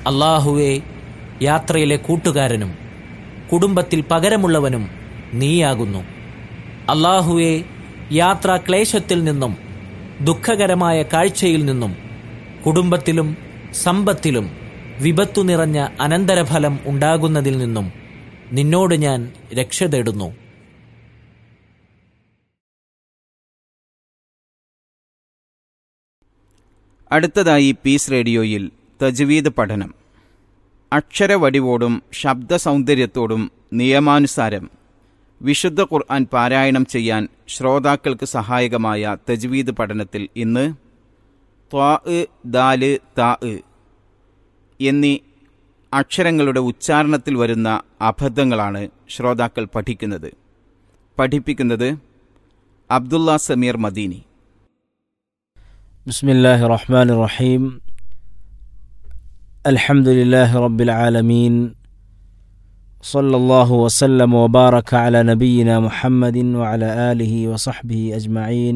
അള്ളാഹുവെ യാത്രയിലെ കൂട്ടുകാരനും കുടുംബത്തിൽ പകരമുള്ളവനും നീയാകുന്നു അള്ളാഹുവെ യാത്രാ ക്ലേശത്തിൽ നിന്നും ദുഃഖകരമായ കാഴ്ചയിൽ നിന്നും കുടുംബത്തിലും സമ്പത്തിലും വിപത്തു നിറഞ്ഞ അനന്തരഫലം ഉണ്ടാകുന്നതിൽ നിന്നും നിന്നോട് ഞാൻ രക്ഷ തേടുന്നു അടുത്തതായി പീസ് റേഡിയോയിൽ തജ്വീദ് പഠനം അക്ഷരവടിവോടും ശബ്ദ സൗന്ദര്യത്തോടും നിയമാനുസാരം വിശുദ്ധ ഖുർആൻ പാരായണം ചെയ്യാൻ ശ്രോതാക്കൾക്ക് സഹായകമായ തജ്വീദ് പഠനത്തിൽ ഇന്ന് ത്വാ ദാല് താ എന്നീ അക്ഷരങ്ങളുടെ ഉച്ചാരണത്തിൽ വരുന്ന അബദ്ധങ്ങളാണ് ശ്രോതാക്കൾ പഠിക്കുന്നത് പഠിപ്പിക്കുന്നത് അബ്ദുള്ള സമീർ മദീനി بسم الله الرحمن الرحيم الحمد لله رب العالمين صلى الله وسلم وبارك على نبينا محمد وعلى اله وصحبه اجمعين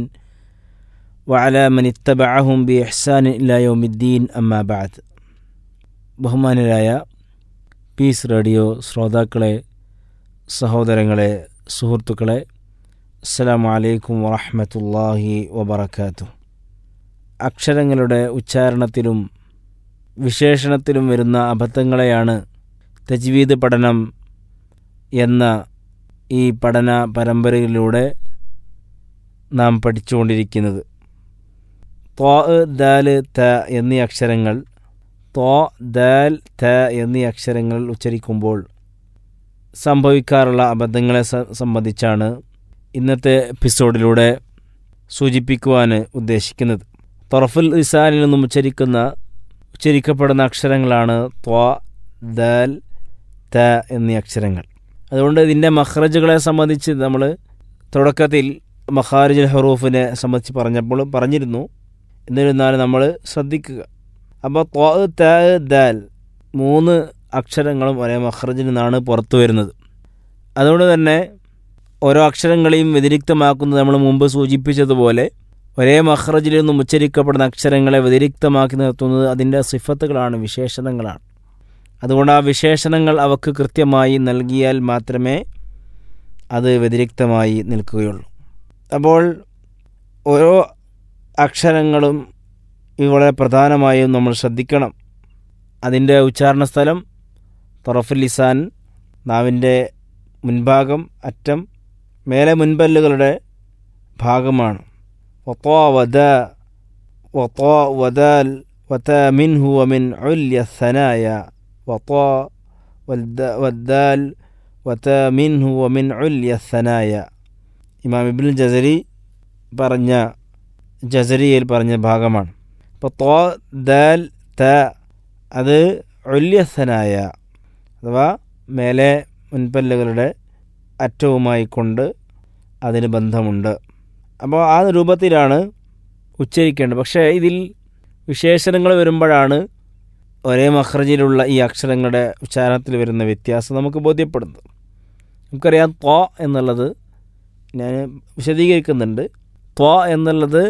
وعلى من اتبعهم باحسان الى يوم الدين اما بعد ബഹുമാനരായ പീസ് റേഡിയോ ശ്രോതാക്കളെ സഹോദരങ്ങളെ സുഹൃത്തുക്കളെ അസ്സലാമു അലൈക്കും വറഹ്മത്തുള്ളാഹി വബറകാതുഹു അക്ഷരങ്ങളുടെ ഉച്ചാരണത്തിലും വിശേഷണത്തിലും വരുന്ന അബദ്ധങ്ങളെയാണ് തജ്വീദ് പഠനം എന്ന ഈ പഠന പരമ്പരയിലൂടെ നാം പഠിച്ചുകൊണ്ടിരിക്കുന്നത് തോ ദാല് ത എന്നീ അക്ഷരങ്ങൾ തോ ദാൽ ത എന്നീ അക്ഷരങ്ങൾ ഉച്ചരിക്കുമ്പോൾ സംഭവിക്കാറുള്ള അബദ്ധങ്ങളെ സ- സംബന്ധിച്ചാണ് ഇന്നത്തെ എപ്പിസോഡിലൂടെ സൂചിപ്പിക്കുവാൻ ഉദ്ദേശിക്കുന്നത് തൊറഫുൽ ഇസാനിൽ നിന്നും ഉച്ചരിക്കുന്ന ഉച്ചരിക്കപ്പെടുന്ന അക്ഷരങ്ങളാണ് ത്വ ദാൽ ത എന്നീ അക്ഷരങ്ങൾ അതുകൊണ്ട് ഇതിൻ്റെ മഹ്റജുകളെ സംബന്ധിച്ച് നമ്മൾ തുടക്കത്തിൽ മഹാരിജുൽ ഹറൂഫിനെ സംബന്ധിച്ച് പറഞ്ഞപ്പോൾ പറഞ്ഞിരുന്നു എന്നിരുന്നാലും നമ്മൾ ശ്രദ്ധിക്കുക അപ്പോൾ ത്വ ത ദാൽ മൂന്ന് അക്ഷരങ്ങളും ഒരേ മഹ്റജിൽ നിന്നാണ് പുറത്തു വരുന്നത് അതുകൊണ്ട് തന്നെ ഓരോ അക്ഷരങ്ങളെയും വ്യതിരിക്തമാക്കുന്നത് നമ്മൾ മുമ്പ് സൂചിപ്പിച്ചതുപോലെ ഒരേ മഹ്റജിൽ നിന്നും ഉച്ചരിക്കപ്പെടുന്ന അക്ഷരങ്ങളെ വ്യതിരിക്തമാക്കി നിർത്തുന്നത് അതിൻ്റെ സിഫത്തുകളാണ് വിശേഷണങ്ങളാണ് അതുകൊണ്ട് ആ വിശേഷണങ്ങൾ അവക്ക് കൃത്യമായി നൽകിയാൽ മാത്രമേ അത് വ്യതിരിക്തമായി നിൽക്കുകയുള്ളൂ അപ്പോൾ ഓരോ അക്ഷരങ്ങളും ഇത് വളരെ പ്രധാനമായും നമ്മൾ ശ്രദ്ധിക്കണം അതിൻ്റെ ഉച്ചാരണ സ്ഥലം തൊറഫുൽ ലിസാൻ നാവിൻ്റെ മുൻഭാഗം അറ്റം മേലെ മുൻപല്ലുകളുടെ ഭാഗമാണ് وطا ودا وطا ودال وتا منه ومن عليا الثنايا وطا والد- والدال وتا منه ومن عليا الثنايا ഇമാം ഇബിൻ ജസരി പറഞ്ഞ ജസരിയിൽ പറഞ്ഞ ഭാഗമാണ് അപ്പോൾ തോ ദാൽ ത അത് ഒല്യസനായ അഥവാ മേലെ മുൻപല്ലുകളുടെ അറ്റവുമായി കൊണ്ട് അതിന് ബന്ധമുണ്ട് അപ്പോൾ ആ രൂപത്തിലാണ് ഉച്ചരിക്കേണ്ടത് പക്ഷേ ഇതിൽ വിശേഷണങ്ങൾ വരുമ്പോഴാണ് ഒരേ മഹ്റജിലുള്ള ഈ അക്ഷരങ്ങളുടെ ഉച്ചാരണത്തിൽ വരുന്ന വ്യത്യാസം നമുക്ക് ബോധ്യപ്പെടുന്നത് നമുക്കറിയാം ത്വ എന്നുള്ളത് ഞാൻ വിശദീകരിക്കുന്നുണ്ട് ത്വ എന്നുള്ളത്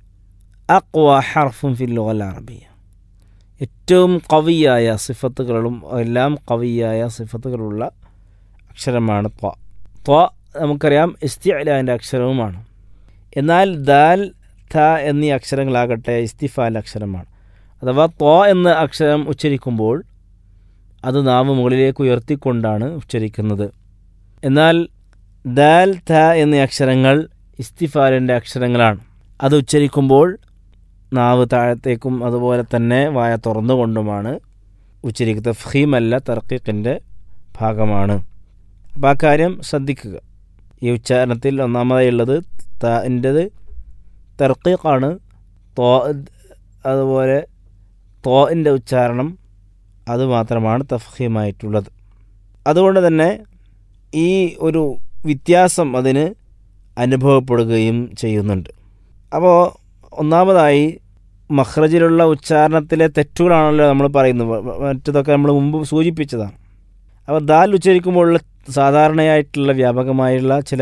അക്വ ഹർഫും ഫില്ലോൽ അറബിയ ഏറ്റവും കവിയായ സിഫത്തുകളും എല്ലാം കവിയായ സിഫത്തുകളുള്ള അക്ഷരമാണ് ത്വ ത്വ നമുക്കറിയാം ഇസ്തിഅലാൻ്റെ അക്ഷരവുമാണ് എന്നാൽ ദാൽ ഥ എന്നീ അക്ഷരങ്ങളാകട്ടെ ഇസ്തിഫാൽ അക്ഷരമാണ് അഥവാ ത്വ എന്ന അക്ഷരം ഉച്ചരിക്കുമ്പോൾ അത് നാവ് മുകളിലേക്ക് ഉയർത്തിക്കൊണ്ടാണ് ഉച്ചരിക്കുന്നത് എന്നാൽ ദാൽ ഥ എന്നീ അക്ഷരങ്ങൾ ഇസ്തിഫാലിൻ്റെ അക്ഷരങ്ങളാണ് അത് ഉച്ചരിക്കുമ്പോൾ നാവ് താഴത്തേക്കും അതുപോലെ തന്നെ വായ തുറന്നുകൊണ്ടുമാണ് ഉച്ചരിക്കുന്നത് ഫീമല്ല തർക്കീഖിൻ്റെ ഭാഗമാണ് അപ്പോൾ ആ കാര്യം ശ്രദ്ധിക്കുക ഈ ഉച്ചാരണത്തിൽ ഒന്നാമതായി ഉള്ളത് താൻ്റെത് തർക്കീഖാണ് തോ അതുപോലെ തോൻ്റെ ഉച്ചാരണം അത് മാത്രമാണ് തഫീമായിട്ടുള്ളത് അതുകൊണ്ട് തന്നെ ഈ ഒരു വ്യത്യാസം അതിന് അനുഭവപ്പെടുകയും ചെയ്യുന്നുണ്ട് അപ്പോൾ ഒന്നാമതായി മഹ്റജിലുള്ള ഉച്ചാരണത്തിലെ തെറ്റുകളാണല്ലോ നമ്മൾ പറയുന്നത് മ- മറ്റതൊക്കെ നമ്മൾ മുമ്പ് സൂചിപ്പിച്ചതാണ് അപ്പോൾ ദാൽ ഉച്ചരിക്കുമ്പോഴുള്ള സാധാരണയായിട്ടുള്ള വ്യാപകമായുള്ള ചില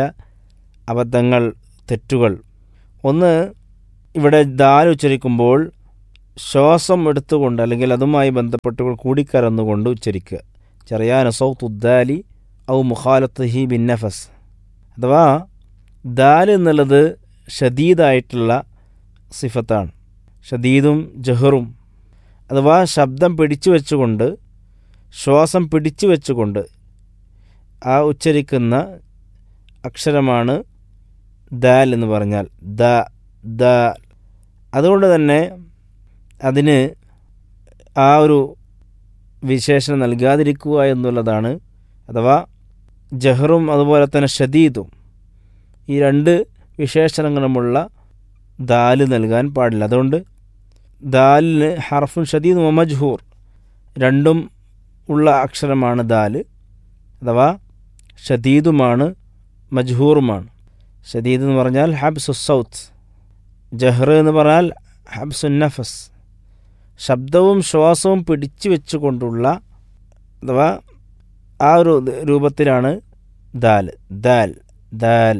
അബദ്ധങ്ങൾ തെറ്റുകൾ ഒന്ന് ഇവിടെ ദാൽ ഉച്ചരിക്കുമ്പോൾ ശ്വാസം എടുത്തുകൊണ്ട് അല്ലെങ്കിൽ അതുമായി ബന്ധപ്പെട്ട് കൂടിക്കലർന്നുകൊണ്ട് ഉച്ചരിക്കുക ചെറിയാന സൗത്തുദ്ദാലി ഔ മുഖാലത്ത് ഹി ബിൻ നഫസ് അഥവാ ദാൽ എന്നുള്ളത് ഷദീദായിട്ടുള്ള സിഫത്താണ് ഷദീദും ജഹറും അഥവാ ശബ്ദം പിടിച്ചു വെച്ചുകൊണ്ട് ശ്വാസം പിടിച്ചു വെച്ചുകൊണ്ട് ആ ഉച്ചരിക്കുന്ന അക്ഷരമാണ് ദാൽ എന്ന് പറഞ്ഞാൽ ദ ദ അതുകൊണ്ട് തന്നെ അതിന് ആ ഒരു വിശേഷണം നൽകാതിരിക്കുക എന്നുള്ളതാണ് അഥവാ ജഹറും അതുപോലെ തന്നെ ഷദീദും ഈ രണ്ട് വിശേഷണങ്ങളുമുള്ള ദാല് നൽകാൻ പാടില്ല അതുകൊണ്ട് ദാലിന് ഹർഫുൻ ഷദീദ് മജ്ഹൂർ രണ്ടും ഉള്ള അക്ഷരമാണ് ദാല് അഥവാ ഷദീദുമാണ് മജ്ഹൂറുമാണ് ഷദീദ് എന്ന് പറഞ്ഞാൽ ഹബ്സു സൗത്ത് ജഹ്ർ എന്ന് പറഞ്ഞാൽ ഹബ്സുൻ നഫസ് ശബ്ദവും ശ്വാസവും പിടിച്ചു വെച്ചുകൊണ്ടുള്ള അഥവാ ആ ഒരു രൂപത്തിലാണ് ദാൽ ദാൽ ദാൽ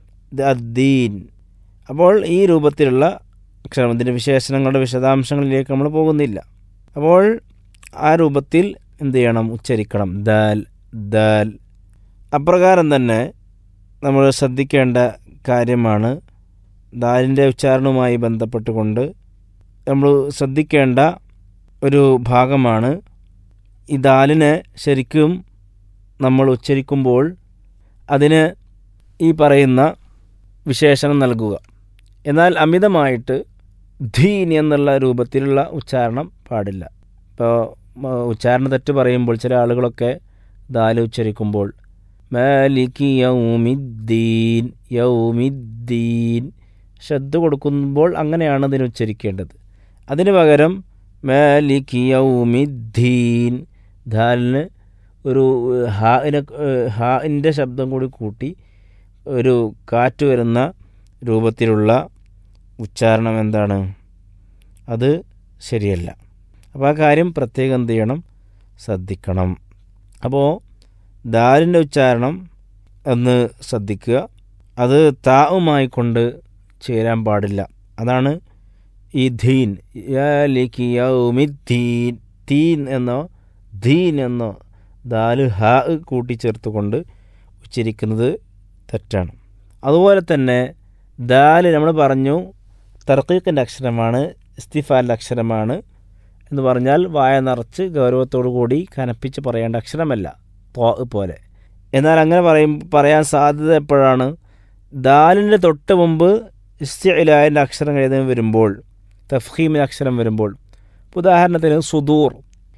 ദീൻ അപ്പോൾ ഈ രൂപത്തിലുള്ള അക്ഷരം ഇതിൻ്റെ വിശേഷണങ്ങളുടെ വിശദാംശങ്ങളിലേക്ക് നമ്മൾ പോകുന്നില്ല അപ്പോൾ ആ രൂപത്തിൽ എന്ത് ചെയ്യണം ഉച്ചരിക്കണം ദാൽ ദാൽ അപ്രകാരം തന്നെ നമ്മൾ ശ്രദ്ധിക്കേണ്ട കാര്യമാണ് ദാലിൻ്റെ ഉച്ചാരണവുമായി ബന്ധപ്പെട്ടുകൊണ്ട് നമ്മൾ ശ്രദ്ധിക്കേണ്ട ഒരു ഭാഗമാണ് ഈ ദാലിനെ ശരിക്കും നമ്മൾ ഉച്ചരിക്കുമ്പോൾ അതിന് ഈ പറയുന്ന വിശേഷണം നൽകുക എന്നാൽ അമിതമായിട്ട് ധീൻ എന്നുള്ള രൂപത്തിലുള്ള ഉച്ചാരണം പാടില്ല ഇപ്പോൾ ഉച്ചാരണ തെറ്റ് പറയുമ്പോൾ ചില ആളുകളൊക്കെ ദാല് ഉച്ചരിക്കുമ്പോൾ മാലികി യൗമിദ്ദീൻ യൗമിദ്ദീൻ ശ്രദ്ധ കൊടുക്കുമ്പോൾ അങ്ങനെയാണ് അതിന് ഉച്ചരിക്കേണ്ടത് അതിന് പകരം മാലികി യൗമിദ്ദീൻ ദാലിന് ഒരു ഹാഇനെ ഹാഇൻ്റെ ശബ്ദം കൂടി കൂട്ടി ഒരു കാറ്റ് വരുന്ന രൂപത്തിലുള്ള ഉച്ചാരണം എന്താണ് അത് ശരിയല്ല അപ്പോൾ ആ കാര്യം പ്രത്യേകം എന്ത് ചെയ്യണം ശ്രദ്ധിക്കണം അപ്പോൾ ദാലിൻ്റെ ഉച്ചാരണം ഒന്ന് ശ്രദ്ധിക്കുക അത് താവുമായി കൊണ്ട് ചേരാൻ പാടില്ല അതാണ് ഈ ധീൻ യാലിക്ക് യൗമിദ്ദീൻ തീൻ എന്നോ ധീൻ എന്നോ ദാല് ഹ കൂട്ടിച്ചേർത്തുകൊണ്ട് ഉച്ചരിക്കുന്നത് തെറ്റാണ് അതുപോലെ തന്നെ ദാല് നമ്മൾ പറഞ്ഞു തർക്കീക്കിൻ്റെ അക്ഷരമാണ് ഇസ്തിഫാലിൻ്റെ അക്ഷരമാണ് എന്ന് പറഞ്ഞാൽ വായ നിറച്ച് ഗൗരവത്തോടു കൂടി കനപ്പിച്ച് പറയേണ്ട അക്ഷരമല്ല തോ പോലെ എന്നാൽ അങ്ങനെ പറയും പറയാൻ സാധ്യത എപ്പോഴാണ് ദാലിൻ്റെ തൊട്ട് മുമ്പ് ഇസ്തിലായൻ്റെ അക്ഷരം എഴുതാൻ വരുമ്പോൾ തഫ്ഹീമിൻ്റെ അക്ഷരം വരുമ്പോൾ ഉദാഹരണത്തിന് സുദൂർ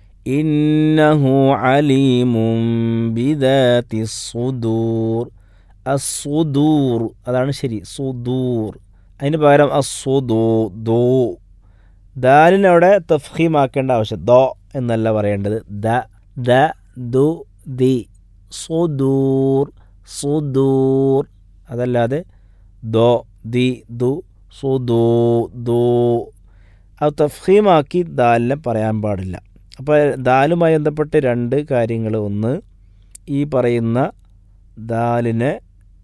ഇന്നഹു അലീമും ബിദാതി സുദൂർ അസുദൂർ അതാണ് ശരി സുദൂർ അതിന് പകരം അസുദൂ ദോ ദാലിന് അവിടെ തഫ്ഹീമാക്കേണ്ട ആവശ്യം ദോ എന്നല്ല പറയേണ്ടത് ദ ദ ദു ദി സുദൂർ സുദൂർ അതല്ലാതെ ദോ ദി ദു സുദൂ ദൂ അത് തഫ്ഹീമാക്കി ദാലിനെ പറയാൻ പാടില്ല അപ്പോൾ ദാലുമായി ബന്ധപ്പെട്ട് രണ്ട് കാര്യങ്ങൾ ഒന്ന് ഈ പറയുന്ന ദാലിനെ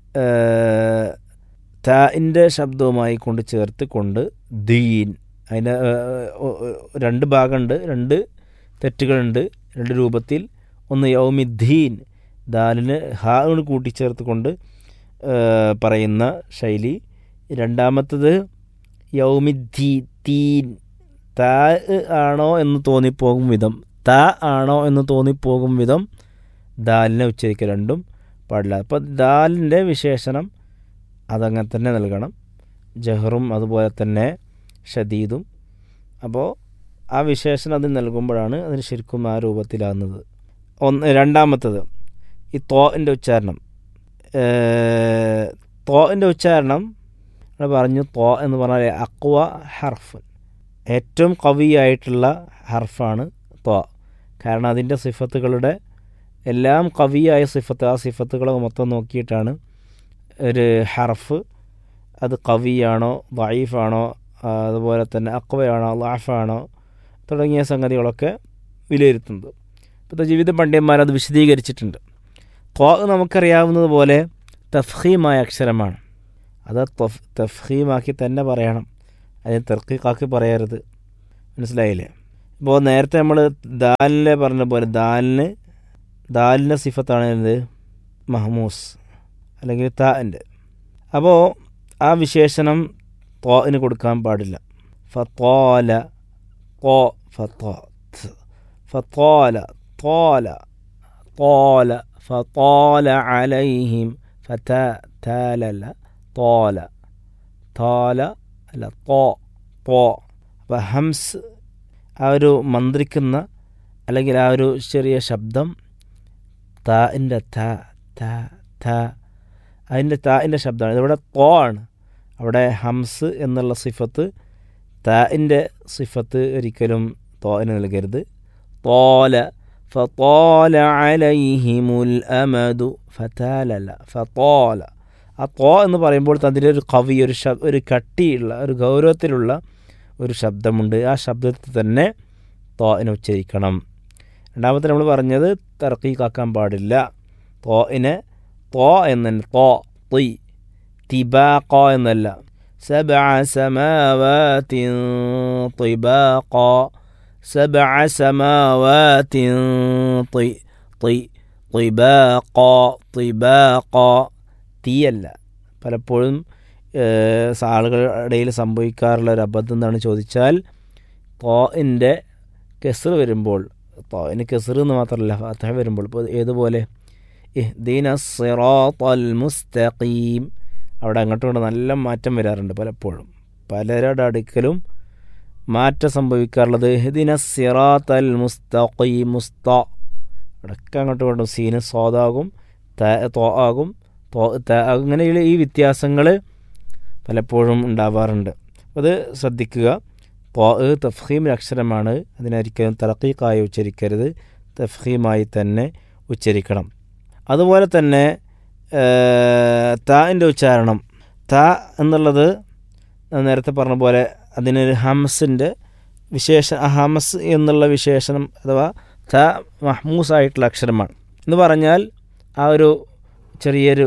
താഇൻ്റെ ശബ്ദവുമായി കൊണ്ട് ചേർത്ത് കൊണ്ട് ദീൻ അതിന് രണ്ട് ഭാഗമുണ്ട് രണ്ട് തെറ്റുകളുണ്ട് രണ്ട് രൂപത്തിൽ ഒന്ന് യൗമിദ്ദീൻ ദാലിന് ഹാ കൂട്ടിച്ചേർത്ത് കൊണ്ട് പറയുന്ന ശൈലി രണ്ടാമത്തത് യൗമിദ്ദീ തീൻ താ ആണോ എന്ന് തോന്നിപ്പോകും വിധം താ ആണോ എന്ന് തോന്നിപ്പോകും വിധം ദാലിനെ ഉച്ചരിക്കുക രണ്ടും പാടില്ല അപ്പോൾ ദാലിൻ്റെ വിശേഷണം അതങ്ങനെ തന്നെ നൽകണം ജഹറും അതുപോലെ തന്നെ ഷദീദും അപ്പോൾ ആ വിശേഷണം അത് നൽകുമ്പോഴാണ് അതിന് ശരിക്കും ആ രൂപത്തിലാകുന്നത് ഒന്ന് രണ്ടാമത്തത് ഈ തോൻ്റെ ഉച്ചാരണം തോൻ്റെ ഉച്ചാരണം പറഞ്ഞു തോ എന്ന് പറഞ്ഞാൽ അക്വ ഹർഫ് ഏറ്റവും കവിയായിട്ടുള്ള ഹർഫാണ് തോ കാരണം അതിൻ്റെ സിഫത്തുകളുടെ എല്ലാം കവിയായ സിഫത്ത് ആ സിഫത്തുകളെ മൊത്തം നോക്കിയിട്ടാണ് ഒരു ഹർഫ് അത് കവിയാണോ വൈഫാണോ അതുപോലെ തന്നെ അക്വയാണോ ലാഫാണോ തുടങ്ങിയ സംഗതികളൊക്കെ വിലയിരുത്തുന്നത് ഇപ്പോഴത്തെ ജീവിത പണ്ഡിതന്മാർ അത് വിശദീകരിച്ചിട്ടുണ്ട് ത്വാ നമുക്കറിയാവുന്നത് പോലെ തഫ്ഹീമായ അക്ഷരമാണ് അത് തഫ്ഹീമാക്കി തന്നെ പറയണം അതിന് തെർക്കീക്കാക്കി പറയരുത് മനസ്സിലായില്ലേ ഇപ്പോൾ നേരത്തെ നമ്മൾ ദാലിനെ പറഞ്ഞ പോലെ ദാലിന് ദാലിൻ്റെ സിഫത്താണ് എന്ത് മഹമൂസ് അല്ലെങ്കിൽ താൻ്റെ അപ്പോൾ ആ വിശേഷണം തോന് കൊടുക്കാൻ പാടില്ല ഫത്തോല തോ ഫത്തോ ഫത്തോല തോല തോല ഫത്തോല അലൈഹിം ഫത താലല്ല തോല തോല അല്ല തോ തോ അപ്പോൾ ഹംസ് ആ ഒരു മന്ത്രിക്കുന്ന അല്ലെങ്കിൽ ആ ഒരു ചെറിയ ശബ്ദം താൻ്റെ ത ത ത അതിൻ്റെ താൻ്റെ ശബ്ദമാണ് ഇതിവിടെ തോ ആണ് അവിടെ ഹംസ് എന്നുള്ള സിഫത്ത് താൻ്റെ സിഫത്ത് ഒരിക്കലും തോന് നൽകരുത് തോല ഫത്തോല അലൈഹിമുൽ അമദു ഫതാലല്ല ഫത്തോല ആ തോ എന്ന് പറയുമ്പോൾ അതിൻ്റെ ഒരു കവി ഒരു ശബ് ഒരു കട്ടിയുള്ള ഒരു ഗൗരവത്തിലുള്ള ഒരു ശബ്ദമുണ്ട് ആ ശബ്ദത്തിൽ തന്നെ തോനെ ഉച്ചരിക്കണം രണ്ടാമത്തെ നമ്മൾ പറഞ്ഞത് തർക്കീക്കാക്കാൻ പാടില്ല തോയിനെ തോ എന്ന് തോ തി തിബാഖ എന്നല്ല سبع سماوات طباقا سبع سماوات طي طي طباقا طباقا തീയല്ല പലപ്പോഴും ആളുകളുടെ ഇടയിൽ സംഭവിക്കാറുള്ള ഒരു അബദ്ധം എന്താണ് ചോദിച്ചാൽ തോയിൻ്റെ കെസർ വരുമ്പോൾ തോയിന് കെസർ എന്ന് മാത്രമല്ല ഫാത്തഹ വരുമ്പോൾ ഇപ്പോൾ ഏതുപോലെ ഇഹ്ദീന സിറാത്തൽ മുസ്തഖീം അവിടെ അങ്ങോട്ടും ഇങ്ങോട്ടും നല്ല മാറ്റം വരാറുണ്ട് പലപ്പോഴും പലരുടെ അടുക്കലും മാറ്റം സംഭവിക്കാറുള്ളത് ഇഹ്ദിന സിറാത്തൽ മുസ്തഖീം മുസ്ത അവിടെയൊക്കെ അങ്ങോട്ടും ഇങ്ങോട്ടും സീന് സ്വാദാകും തോ ആകും തോ അങ്ങനെയുള്ള ഈ വ്യത്യാസങ്ങൾ പലപ്പോഴും ഉണ്ടാവാറുണ്ട് അത് ശ്രദ്ധിക്കുക തോ തഫ്ഹീം അക്ഷരമാണ് അതിനൊരിക്കലും തലക്കീക്കായി ഉച്ചരിക്കരുത് തഫ്ഹീമായി തന്നെ ഉച്ചരിക്കണം അതുപോലെ തന്നെ താൻ്റെ ഉച്ചാരണം ത എന്നുള്ളത് നേരത്തെ പറഞ്ഞ പോലെ അതിനൊരു ഹംസിൻ്റെ വിശേഷ ഹംസ് എന്നുള്ള വിശേഷണം അഥവാ ത മഹ്മൂസ് ആയിട്ടുള്ള അക്ഷരമാണ് എന്ന് പറഞ്ഞാൽ ആ ഒരു ചെറിയൊരു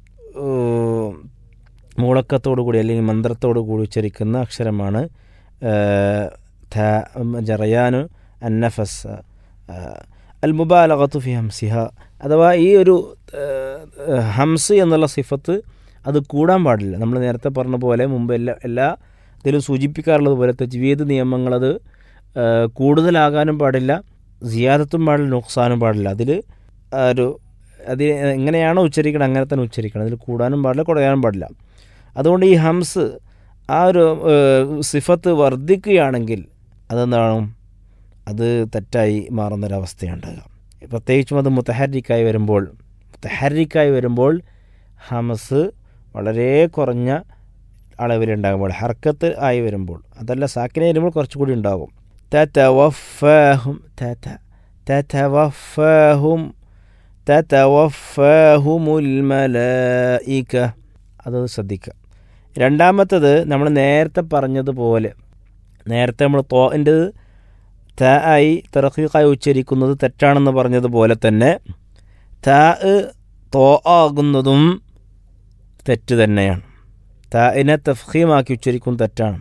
മൂളക്കത്തോടു കൂടി അല്ലെങ്കിൽ മന്ത്രത്തോടു കൂടി ഉച്ചരിക്കുന്ന അക്ഷരമാണ് ഥ ജറയാനു അന്നഫസ് അൽ മുബാലകത്തു ഫി ഹംസിഹ അഥവാ ഈ ഒരു ഹംസ് എന്നുള്ള സിഫത്ത് അത് കൂടാൻ പാടില്ല നമ്മൾ നേരത്തെ പറഞ്ഞ പോലെ മുമ്പ് എല്ലാ എല്ലാ ഇതിലും സൂചിപ്പിക്കാറുള്ളത് പോലെ തജ്വീദ് നിയമങ്ങളത് കൂടുതലാകാനും പാടില്ല സിയാദത്തും പാടില്ല നുക്സാനും പാടില്ല അതിൽ ഒരു അത് എങ്ങനെയാണോ ഉച്ചരിക്കണം അങ്ങനെ തന്നെ ഉച്ചരിക്കണം അതിൽ കൂടാനും പാടില്ല കുറയാനും പാടില്ല അതുകൊണ്ട് ഈ ഹംസ് ആ ഒരു സിഫത്ത് വർദ്ധിക്കുകയാണെങ്കിൽ അതെന്താണ് അത് തെറ്റായി മാറുന്നൊരവസ്ഥയുണ്ടാകുക പ്രത്യേകിച്ചും അത് മുത്തഹരിക്കായി വരുമ്പോൾ മുത്തഹരിക്കായി വരുമ്പോൾ ഹമസ് വളരെ കുറഞ്ഞ അളവിലുണ്ടാകുമ്പോൾ ഹർക്കത്ത് ആയി വരുമ്പോൾ അതല്ല സാക്കിനെ വരുമ്പോൾ കുറച്ചുകൂടി ഉണ്ടാകും തതവഫാഹും തത തതവഫാഹും തതവഫാഹുമുൽ മലായിക അത് ശ്രദ്ധിക്കുക രണ്ടാമത്തത് നമ്മൾ നേരത്തെ പറഞ്ഞതുപോലെ നേരത്തെ നമ്മൾ തോൻ്റെത് ത ആയി തറഖീഖായി ഉച്ചരിക്കുന്നത് തെറ്റാണെന്ന് പറഞ്ഞതുപോലെ തന്നെ ത തോ ആകുന്നതും തെറ്റ് തന്നെയാണ് താഇനെ തഫ്ഹീമാക്കി ഉച്ചരിക്കുന്നത് തെറ്റാണ്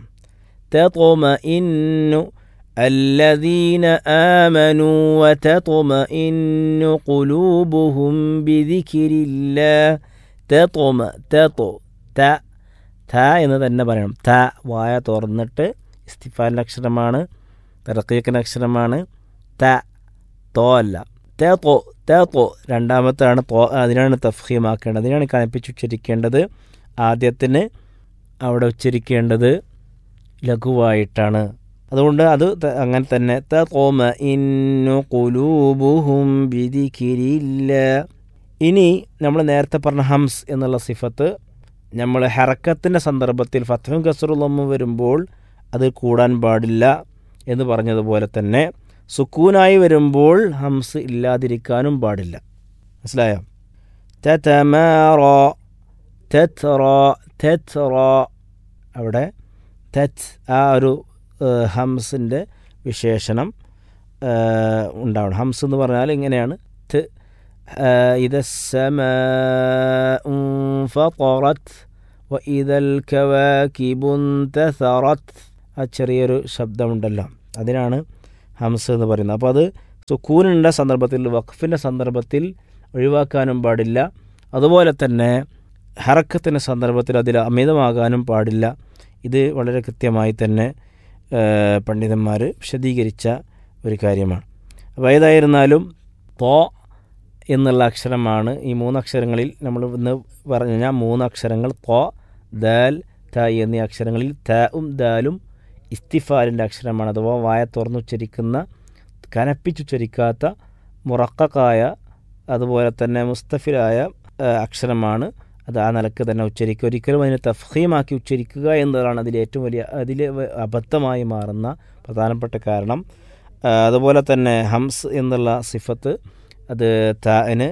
തطمئن الذين آمنوا وتطمئن قلوبهم بذكر الله تطم تطو ത ത എന്ന് തന്നെ പറയണം ത വായ തുറന്നിട്ട് ഇസ്തിഫാലിൻ്റെ അക്ഷരമാണ് തറക്കീക്കിൻ്റെ അക്ഷരമാണ് ത തോ അല്ല ത തോ ത തോ രണ്ടാമത്താണ് തോ അതിനാണ് തഫ്ഹീമാക്കേണ്ടത് അതിനാണ് കനപ്പിച്ച് ഉച്ചരിക്കേണ്ടത് ആദ്യത്തിന് അവിടെ ഉച്ചരിക്കേണ്ടത് ലഘുവായിട്ടാണ് അതുകൊണ്ട് അത് അങ്ങനെ തന്നെ ത തോമ ഇന്നു കുലൂബുഹും വിധിക്കിരില്ല ഇനി നമ്മൾ നേരത്തെ പറഞ്ഞ ഹംസ് എന്നുള്ള സിഫത്ത് നമ്മൾ ഹറക്കത്തിൻ്റെ സന്ദർഭത്തിൽ ഫത്തഹും കസറുള്ളമ്മ വരുമ്പോൾ അത് കൂടാൻ പാടില്ല എന്ന് പറഞ്ഞതുപോലെ തന്നെ സുക്കൂനായി വരുമ്പോൾ ഹംസ് ഇല്ലാതിരിക്കാനും പാടില്ല മനസ്സിലായോ തതമാറോ തെത്രോ തെത്രോ അവിടെ തെറ്റ് ആ ഒരു ഹംസിൻ്റെ വിശേഷണം ഉണ്ടാവണം ഹംസ് എന്ന് പറഞ്ഞാൽ ഇങ്ങനെയാണ് ത് إذا السماء انفطرت وإذا الكواكب انتثرت ആ ചെറിയൊരു ശബ്ദമുണ്ടല്ലോ അതിനാണ് ഹംസ് എന്ന് പറയുന്നത് അപ്പോൾ അത് സുക്കൂനിൻ്റെ സന്ദർഭത്തിൽ വഖഫിൻ്റെ സന്ദർഭത്തിൽ ഒഴിവാക്കാനും പാടില്ല അതുപോലെ തന്നെ ഹറക്കത്തിൻ്റെ സന്ദർഭത്തിൽ അതിൽ അമിതമാകാനും പാടില്ല ഇത് വളരെ കൃത്യമായി തന്നെ പണ്ഡിതന്മാർ വിശദീകരിച്ച ഒരു കാര്യമാണ് അപ്പോൾ ഏതായിരുന്നാലും തോ എന്നുള്ള അക്ഷരമാണ് ഈ മൂന്നക്ഷരങ്ങളിൽ നമ്മൾ ഇന്ന് പറഞ്ഞ മൂന്ന് അക്ഷരങ്ങൾ തോ ദാൽ ത എന്നീ അക്ഷരങ്ങളിൽ തവും ദാലും ഇസ്തിഫാലിൻ്റെ അക്ഷരമാണ് അഥവാ വായ തുറന്നുച്ചരിക്കുന്ന കനപ്പിച്ചുച്ചരിക്കാത്ത മുറക്കായ അതുപോലെ തന്നെ മുസ്തഫിലായ അക്ഷരമാണ് അത് ആ നിലക്ക് തന്നെ ഉച്ചരിക്കുക ഒരിക്കലും അതിനെ തഫീമാക്കി ഉച്ചരിക്കുക എന്നതാണ് അതിൽ ഏറ്റവും വലിയ അതിൽ അബദ്ധമായി മാറുന്ന പ്രധാനപ്പെട്ട കാരണം അതുപോലെ തന്നെ ഹംസ് എന്നുള്ള സിഫത്ത് അത് താന്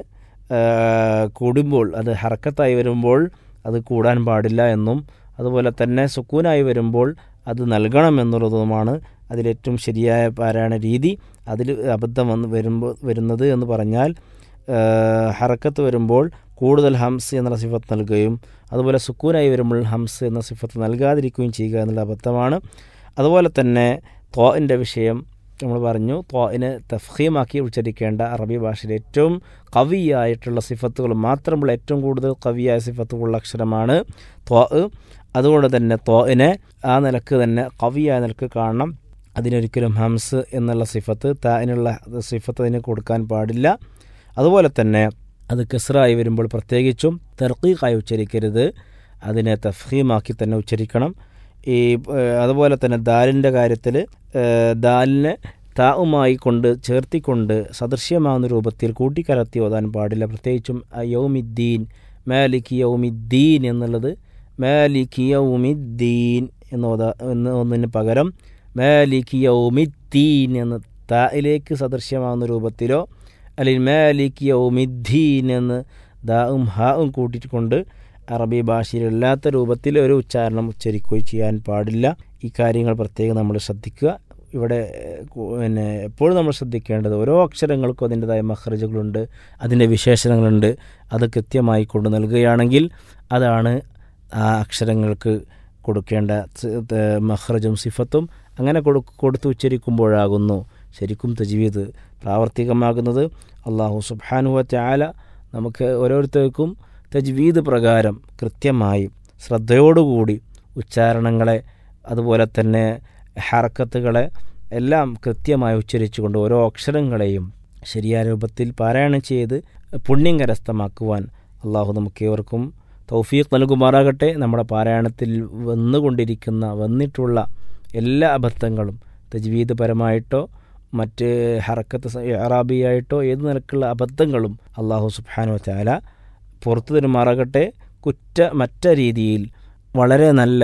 കൂടുമ്പോൾ അത് ഹറക്കത്തായി വരുമ്പോൾ അത് കൂടാൻ പാടില്ല എന്നും അതുപോലെ തന്നെ സുക്കൂനായി വരുമ്പോൾ അത് നൽകണം എന്നുള്ളതുമാണ് അതിലേറ്റവും ശരിയായ പാരായണ രീതി അതിൽ അബദ്ധം വന്ന് വരുമ്പോൾ വരുന്നത് എന്ന് പറഞ്ഞാൽ ഹറക്കത്ത് വരുമ്പോൾ കൂടുതൽ ഹംസ് എന്ന സിഫത്ത് നൽകുകയും അതുപോലെ സുക്കൂനായി വരുമ്പോൾ ഹംസ് എന്ന സിഫത്ത് നൽകാതിരിക്കുകയും ചെയ്യുക എന്നുള്ള അബദ്ധമാണ് അതുപോലെ തന്നെ തോൻ്റെ വിഷയം നമ്മൾ പറഞ്ഞു ത്വാഇനെ തഫീമാക്കി ഉച്ചരിക്കേണ്ട അറബി ഭാഷയിൽ ഏറ്റവും കവിയായിട്ടുള്ള സിഫത്തുകൾ മാത്രമുള്ള ഏറ്റവും കൂടുതൽ കവിയായ സിഫത്തുകളുള്ള അക്ഷരമാണ് ത്വാ അതുകൊണ്ട് തന്നെ ത്വാഇനെ ആ നിലക്ക് തന്നെ കവിയായ നിലക്ക് കാണണം അതിനൊരിക്കലും ഹംസ് എന്നുള്ള സിഫത്ത് താനുള്ള സിഫത്ത് അതിന് കൊടുക്കാൻ പാടില്ല അതുപോലെ തന്നെ അത് കെസ്റായി വരുമ്പോൾ പ്രത്യേകിച്ചും തെർക്കീഖായി ഉച്ചരിക്കരുത് അതിനെ തഫീമാക്കി തന്നെ ഉച്ചരിക്കണം ഈ അതുപോലെ തന്നെ ദാലിൻ്റെ കാര്യത്തിൽ ദാലിനെ താവുമായി കൊണ്ട് ചേർത്തിക്കൊണ്ട് സദൃശ്യമാകുന്ന രൂപത്തിൽ കൂട്ടിക്കലർത്തി ഓതാൻ പാടില്ല പ്രത്യേകിച്ചും യൗമിദ്ദീൻ മാലിക് യൗമിദ്ദീൻ എന്നുള്ളത് മാലിക് യൗമിദ്ദീൻ എന്ന് ഓതാ എന്ന് ഒന്നിന് പകരം മാലിക് യൗമിദ്ദീൻ എന്ന് തായിലേക്ക് സദൃശ്യമാകുന്ന രൂപത്തിലോ അല്ലെങ്കിൽ മാലിക് യൗമിദ്ദീൻ എന്ന് ദാവും ഹാവും കൂട്ടിക്കൊണ്ട് അറബി ഭാഷയിലല്ലാത്ത രൂപത്തിൽ ഒരു ഉച്ചാരണം ഉച്ചരിക്കുകയോ ചെയ്യാൻ പാടില്ല ഈ കാര്യങ്ങൾ പ്രത്യേകം നമ്മൾ ശ്രദ്ധിക്കുക ഇവിടെ പിന്നെ എപ്പോഴും നമ്മൾ ശ്രദ്ധിക്കേണ്ടത് ഓരോ അക്ഷരങ്ങൾക്കും അതിൻ്റെതായ മഹ്റജുകളുണ്ട് അതിൻ്റെ വിശേഷണങ്ങളുണ്ട് അത് കൃത്യമായി കൊണ്ടു നൽകുകയാണെങ്കിൽ അതാണ് ആ അക്ഷരങ്ങൾക്ക് കൊടുക്കേണ്ട മഹ്റജും സിഫത്തും അങ്ങനെ കൊടു കൊടുത്ത് ഉച്ചരിക്കുമ്പോഴാകുന്നു ശരിക്കും തജ്വീദ് പ്രാവർത്തികമാകുന്നത് അള്ളാഹു സുബാനുവ ചാല നമുക്ക് ഓരോരുത്തർക്കും തജ്വീദ് പ്രകാരം കൃത്യമായി ശ്രദ്ധയോടുകൂടി ഉച്ചാരണങ്ങളെ അതുപോലെ തന്നെ ഹറക്കത്തുകളെ എല്ലാം കൃത്യമായി ഉച്ചരിച്ചുകൊണ്ട് ഓരോ അക്ഷരങ്ങളെയും ശരിയായ രൂപത്തിൽ പാരായണം ചെയ്ത് പുണ്യം കരസ്ഥമാക്കുവാൻ അള്ളാഹു നമുക്ക് ഏവർക്കും തൗഫീഖ് നൽകുമാറാകട്ടെ നമ്മുടെ പാരായണത്തിൽ വന്നുകൊണ്ടിരിക്കുന്ന വന്നിട്ടുള്ള എല്ലാ അബദ്ധങ്ങളും തജ്വീദ് പരമായിട്ടോ മറ്റ് ഹറക്കത്ത് അറാബിയായിട്ടോ ഏത് നിലക്കുള്ള അബദ്ധങ്ങളും അള്ളാഹു സുബാനു ചാല പുറത്തു തരുമാറാകട്ടെ കുറ്റ മറ്റ രീതിയിൽ വളരെ നല്ല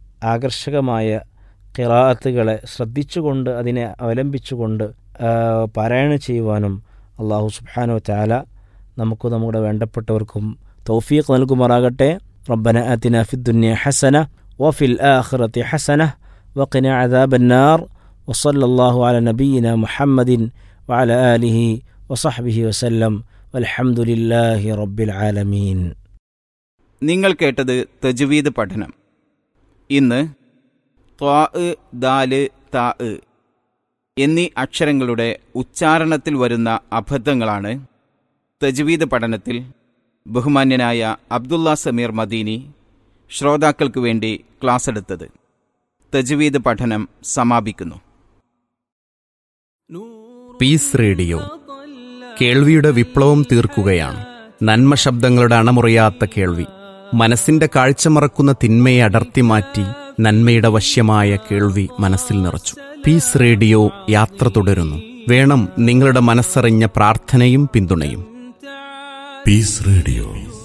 ആകർഷകമായ കിറാത്തുകളെ ശ്രദ്ധിച്ചുകൊണ്ട് അതിനെ അവലംബിച്ചുകൊണ്ട് പാരായണം ചെയ്യുവാനും അള്ളാഹു സുബാനു ചാല നമുക്ക് നമ്മുടെ വേണ്ടപ്പെട്ടവർക്കും തൗഫീഖ് നൽകുമാറാകട്ടെ റബ്ബന ആതിന ഫിദ്ദുനിയ ഹസന വഫിൽ ആഖിറതി ഹസന വഖിന അദാബന്നാർ وصلى الله على نبينا محمد وعلى آله وصحبه وسلم والحمد لله رب العالمين നിങ്ങൾ കേട്ടത് തജ്വീദ് പഠനം ഇന്ന് ത്വാ ദാല് താ എന്നീ അക്ഷരങ്ങളുടെ ഉച്ചാരണത്തിൽ വരുന്ന അബദ്ധങ്ങളാണ് തജ്വീദ് പഠനത്തിൽ ബഹുമാന്യനായ അബ്ദുള്ള സമീർ മദീനി ശ്രോതാക്കൾക്ക് വേണ്ടി ക്ലാസ് എടുത്തത് തജ്വീദ് പഠനം സമാപിക്കുന്നു പീസ് റേഡിയോ കേൾവിയുടെ വിപ്ലവം തീർക്കുകയാണ് നന്മ ശബ്ദങ്ങളുടെ അണമുറിയാത്ത കേൾവി മനസ്സിന്റെ കാഴ്ച മറക്കുന്ന തിന്മയെ അടർത്തി മാറ്റി നന്മയുടെ വശ്യമായ കേൾവി മനസ്സിൽ നിറച്ചു പീസ് റേഡിയോ യാത്ര തുടരുന്നു വേണം നിങ്ങളുടെ മനസ്സറിഞ്ഞ പ്രാർത്ഥനയും പിന്തുണയും പീസ് റേഡിയോ